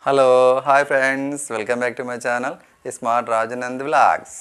Hello hi friends welcome back to my channel smart Rajanand vlogs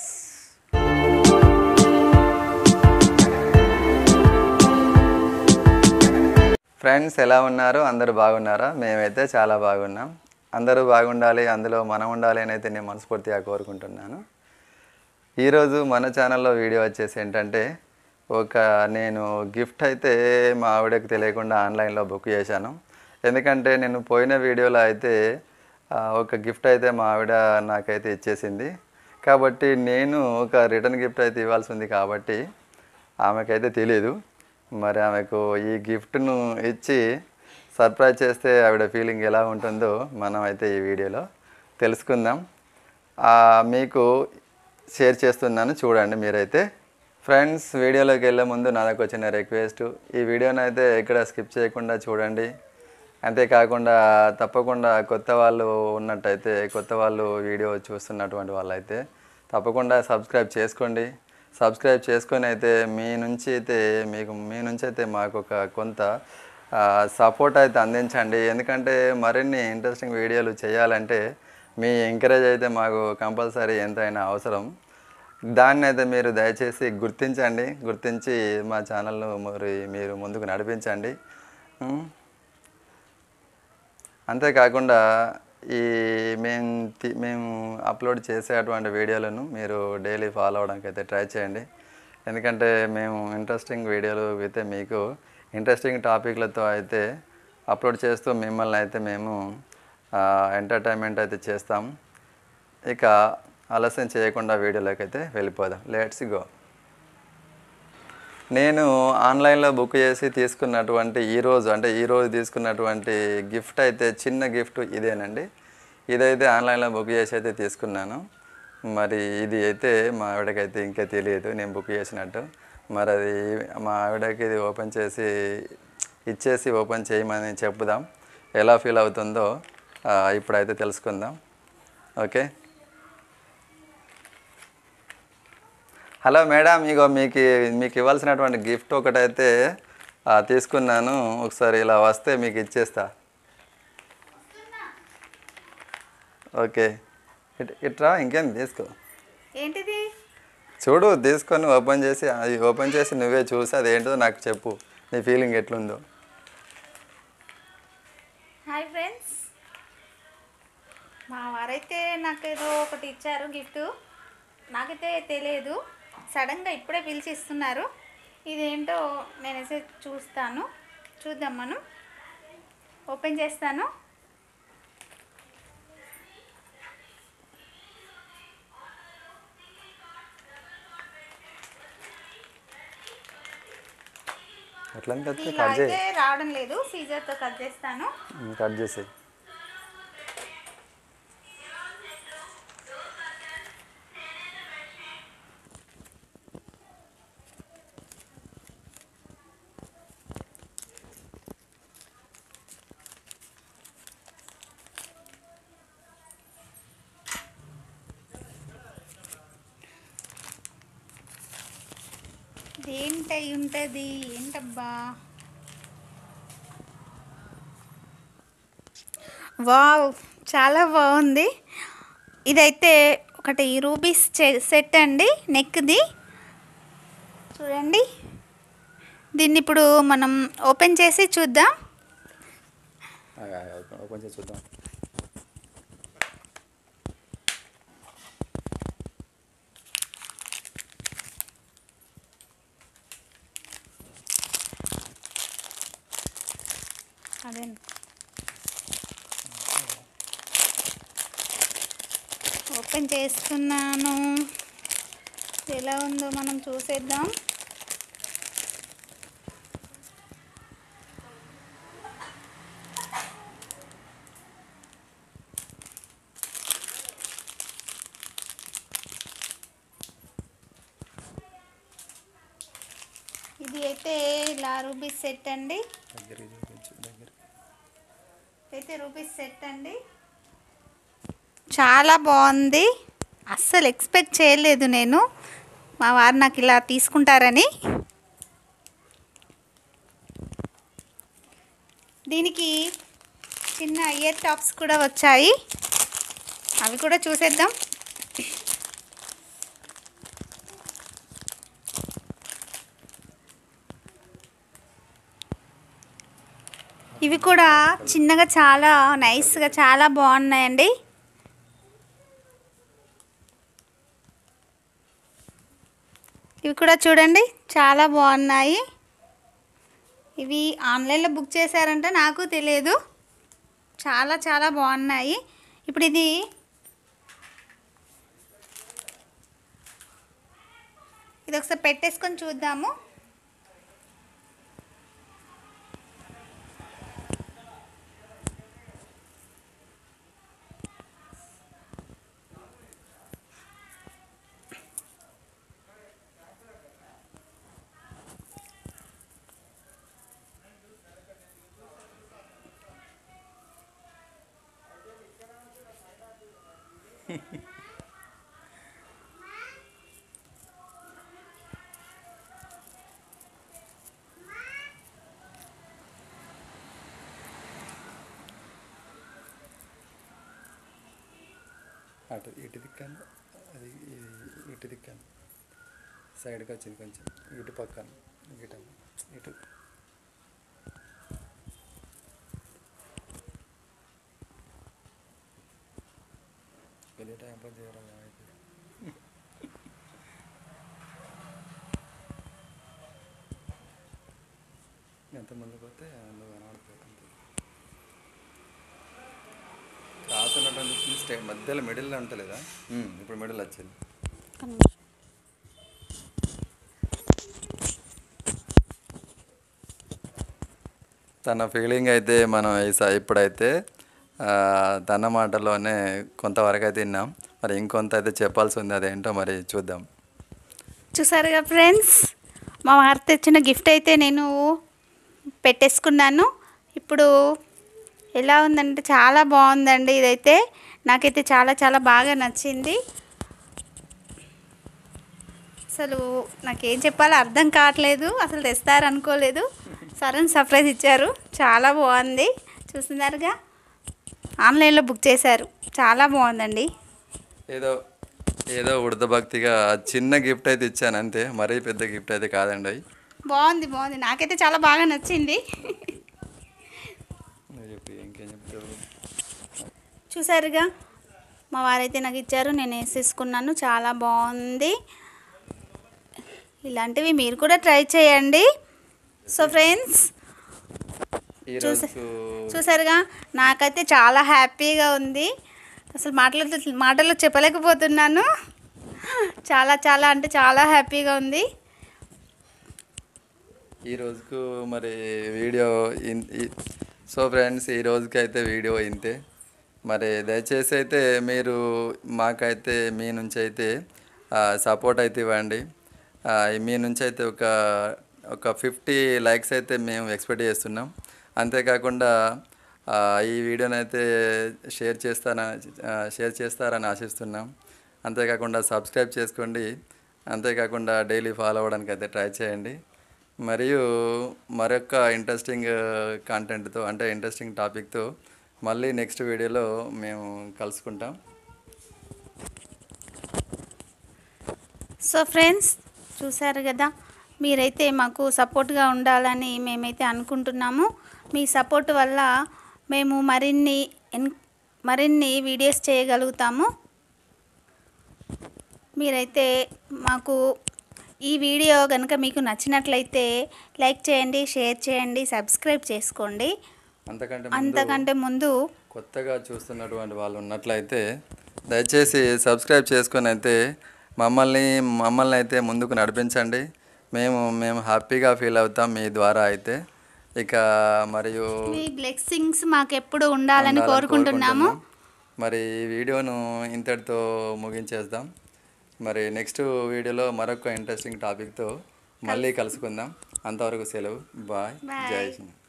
friends ఎలా ఉన్నారు అందరూ బాగున్నారా మేమైతే చాలా బాగున్నాం అందరూ బాగుండాలి అందులో మనం ఉండాలి అని అయితే నేను మనస్ఫూర్తిగా కోరుకుంటున్నాను ఈరోజు మన ఛానల్లో వీడియో వచ్చేసి ఏంటంటే ఒక నేను గిఫ్ట్ అయితే మా ఆవిడకి తెలియకుండా ఆన్లైన్లో బుక్ చేశాను ఎందుకంటే నేను పోయిన వీడియోలో అయితే ఆ, ఒక గిఫ్ట్ అయితే మా ఆవిడ నాకైతే ఇచ్చేసింది కాబట్టి నేను ఒక రిటర్న్ గిఫ్ట్ అయితే ఇవ్వాల్సి ఉంది కాబట్టి ఆమెకైతే తెలియదు మరి ఆమెకు ఈ గిఫ్ట్ను ఇచ్చి సర్ప్రైజ్ చేస్తే ఆవిడ ఫీలింగ్ ఎలా ఉంటుందో మనం అయితే ఈ వీడియోలో తెలుసుకుందాం ఆ, మీకు షేర్ చేస్తున్నాను చూడండి మీరైతే ఫ్రెండ్స్ వీడియోలోకి వెళ్ళే ముందు నాదొక వచ్చిన రిక్వెస్ట్ ఈ వీడియోని అయితే ఎక్కడ స్కిప్ చేయకుండా చూడండి అంతేకాకుండా తప్పకుండా కొత్త వాళ్ళు ఉన్నట్టయితే కొత్త వాళ్ళు వీడియో చూస్తున్నటువంటి వాళ్ళైతే తప్పకుండా సబ్స్క్రైబ్ చేసుకోండి సబ్స్క్రైబ్ చేసుకొని అయితే మీ నుంచి అయితే మీకు మీ నుంచి అయితే మాకు ఒక కొంత సపోర్ట్ అయితే అందించండి ఎందుకంటే మరిన్ని ఇంట్రెస్టింగ్ వీడియోలు చేయాలంటే మీ ఎంకరేజ్ అయితే మాకు కంపల్సరీ ఎంతైనా అవసరం దాన్ని అయితే మీరు దయచేసి గుర్తించండి గుర్తించి మా ఛానల్ను మరి మీరు ముందుకు నడిపించండి ఉం? అంతేకాకుండా ఈ మేము తి- మేము అప్లోడ్ చేసేటువంటి వీడియోలను మీరు డైలీ ఫాలో అవడానికి అయితే ట్రై చేయండి ఎందుకంటే మేము ఇంట్రెస్టింగ్ వీడియోలు అయితే మీకు ఇంట్రెస్టింగ్ టాపిక్లతో అయితే అప్లోడ్ చేస్తూ మిమ్మల్ని అయితే మేము ఎంటర్టైన్మెంట్ అయితే చేస్తాం ఇక ఆలస్యం చేయకుండా వీడియోలోకి అయితే వెళ్ళిపోదాం లెట్స్ గో నేను ఆన్లైన్లో బుక్ చేసి తీసుకున్నటువంటి ఈరోజు అంటే ఈరోజు తీసుకున్నటువంటి గిఫ్ట్ అయితే చిన్న గిఫ్ట్ ఇదేనండి ఇదైతే ఆన్లైన్లో బుక్ చేసి అయితే తీసుకున్నాను మరి ఇది అయితే మా ఆవిడకైతే ఇంకా తెలియదు నేను బుక్ చేసినట్టు మరి అది మా ఆవిడకి ఇది ఓపెన్ చేసి ఇచ్చేసి ఓపెన్ చేయమని చెప్పుదాం ఎలా ఫీల్ అవుతుందో ఆ, ఇప్పుడైతే తెలుసుకుందాం ఓకే హలో మేడం ఇగో మీకు మీకు ఇవ్వాల్సినటువంటి గిఫ్ట్ ఒకటైతే ఆ, తీసుకున్నాను ఒకసారి ఇలా వస్తే మీకు ఇచ్చేస్తా ఓకే ఇట్ ఇట్రా ఇంకేం తీసుకో ఏంటిది చూడు తీసుకొని ఓపెన్ చేసి అది ఓపెన్ చేసి నువ్వే చూసి అది ఏంటో నాకు చెప్పు నీ ఫీలింగ్ ఎట్లుందో హాయ్ ఫ్రెండ్స్ మా వారైతే నాకు ఏదో ఒకటి ఇచ్చారు గిఫ్ట్ నాకైతే తెలియదు సడన్గా ఇప్పుడే పిలిచి ఇస్తున్నారు ఇదేంటో నేనైతే చూస్తాను చూద్దాం మనం ఓపెన్ చేస్తాను ఎట్లా కట్ ఇలా కట్ చేయి అయితే రావడం లేదు సీజర్తో కట్ చేస్తాను కట్ చేసి దేంటై ఉంటుంది ఏంటబ్బా వావ్ చాలా బాగుంది ఇదైతే ఒకటి రూబీస్ చె- సెట్ అండి నెక్ది చూడండి దీన్ని ఇప్పుడు మనం ఓపెన్ చేసి చూద్దాం ఓపెన్ చేసి చూద్దాం అదే ఓపెన్ చేస్తున్నాను ఎలా ఉందో మనం చూసేద్దాం ఇది అయితే ఇలా రూబీస్ సెట్ అండి దగ్గరికి చూపించు దగ్గరికి అయితే రూపీస్ సెట్ అండి చాలా బాగుంది అస్సలు ఎక్స్పెక్ట్ చేయలేదు నేను మా వారు నాకు ఇలా తీసుకుంటారని దీనికి చిన్న ఇయర్ టాప్స్ కూడా వచ్చాయి అవి కూడా చూసేద్దాం ఇవి కూడా చిన్నగా చాలా నైస్గా చాలా బాగున్నాయండి ఇవి కూడా చూడండి చాలా బాగున్నాయి ఇవి ఆన్లైన్లో బుక్ చేశారంట నాకు తెలియదు చాలా చాలా బాగున్నాయి ఇప్పుడు ఇది ఇది ఒకసారి పెట్టేసుకొని చూద్దాము అటు ఇటు దిక్కాను అది ఇది ఇటు దిక్కాను సైడ్కి వచ్చింది కొంచెం ఇటు పక్కన ఇటు ఇటు వెళ్ళే టైం పాస్ చేయడం అయితే ఎంత ముందుకు పోతే అందులో కనబడుతుంది అంతే క్రాస్ ఉన్నటువంటి స్టే మధ్యలో మిడిల్లో ఉంటలేదా ఇప్పుడు మిడిల్ వచ్చింది తన ఫీలింగ్ అయితే మనం ఈసా- ఇప్పుడైతే ఆ, తన మాటలోనే కొంతవరకు అయితే విన్నాం మరి ఇంకొంత అయితే చెప్పాల్సి ఉంది అదేంటో మరి చూద్దాం చూసారుగా ఫ్రెండ్స్ మా వారు తెచ్చిన గిఫ్ట్ అయితే నేను పెట్టేసుకున్నాను ఇప్పుడు ఎలా ఉందంటే చాలా బాగుందండి ఇదైతే నాకైతే చాలా చాలా బాగా నచ్చింది అసలు నాకేం చెప్పాలో అర్థం కావట్లేదు అసలు తెస్తారనుకోలేదు సరైన సర్ప్రైజ్ ఇచ్చారు చాలా బాగుంది చూస్తున్నారుగా ఆన్లైన్లో బుక్ చేశారు చాలా బాగుందండి ఏదో ఏదో ఉడత భక్తిగా చిన్న గిఫ్ట్ అయితే ఇచ్చాను అంతే మరీ పెద్ద గిఫ్ట్ అయితే కాదండి అవి బాగుంది బాగుంది నాకైతే చాలా బాగా నచ్చింది నువ్వు చెప్పి ఇంకేం చెప్తావు చూసారుగా మా వారైతే నాకు ఇచ్చారు నేను వేసేసుకున్నాను చాలా బాగుంది ఇలాంటివి మీరు కూడా ట్రై చేయండి సో ఫ్రెండ్స్ ఈరోజు చూసారుగా నాకైతే చాలా హ్యాపీగా ఉంది అసలు మాటలు మాటలు చెప్పలేకపోతున్నాను చాలా చాలా అంటే చాలా హ్యాపీగా ఉంది ఈ రోజుకు మరి వీడియో ఇన్- ఈ- సో ఫ్రెండ్స్ ఈ రోజుకి అయితే వీడియో ఇంతే మరి దయచేసి అయితే మీరు మాకైతే మీ నుంచి అయితే సపోర్ట్ అయితే ఇవ్వండి ఆ, మీ నుంచి అయితే ఒక ఒక ఫిఫ్టీ లైక్స్ అయితే మేము ఎక్స్పెక్ట్ చేస్తున్నాం అంతేకాకుండా ఆ, ఈ వీడియోని అయితే షేర్ చేస్తారని షేర్ చేస్తారని ఆశిస్తున్నాం అంతేకాకుండా సబ్స్క్రైబ్ చేసుకోండి అంతేకాకుండా డైలీ ఫాలో అవ్వడానికి అయితే ట్రై చేయండి మరియు మరొక ఇంట్రెస్టింగ్ కాంటెంట్తో అంటే ఇంట్రెస్టింగ్ టాపిక్తో మళ్ళీ నెక్స్ట్ వీడియోలో మేము కలుసుకుంటాం సో ఫ్రెండ్స్ చూసారు కదా మీరైతే మాకు సపోర్ట్గా ఉండాలని మేమైతే అనుకుంటున్నాము మీ సపోర్ట్ వల్ల మేము మరిన్ని ఎన్- మరిన్ని వీడియోస్ చేయగలుగుతాము మీరైతే మాకు ఈ వీడియో కనుక మీకు నచ్చినట్లయితే లైక్ చేయండి షేర్ చేయండి సబ్స్క్రైబ్ చేసుకోండి అంతకంటే ముందు అంతకంటే ముందు కొత్తగా చూస్తున్నటువంటి వాళ్ళు ఉన్నట్లయితే దయచేసి సబ్స్క్రైబ్ చేసుకొని అయితే మమ్మల్ని మమ్మల్ని అయితే ముందుకు నడిపించండి మేము మేము హ్యాపీగా ఫీల్ అవుతాం మీ ద్వారా అయితే ఇక మరియు మీ బ్లెస్సింగ్స్ మాకు ఎప్పుడు ఉండాలని ఉండాలని కోరుకుంటున్నాము కోరుకుంటున్నాం. మరి ఈ వీడియోను ఇంతటితో ముగించేద్దాం మరి నెక్స్ట్ వీడియోలో మరొక ఇంట్రెస్టింగ్ టాపిక్తో మళ్ళీ కలుసుకుందాం అంతవరకు సెలవు బాయ్ Bye. జై హింద్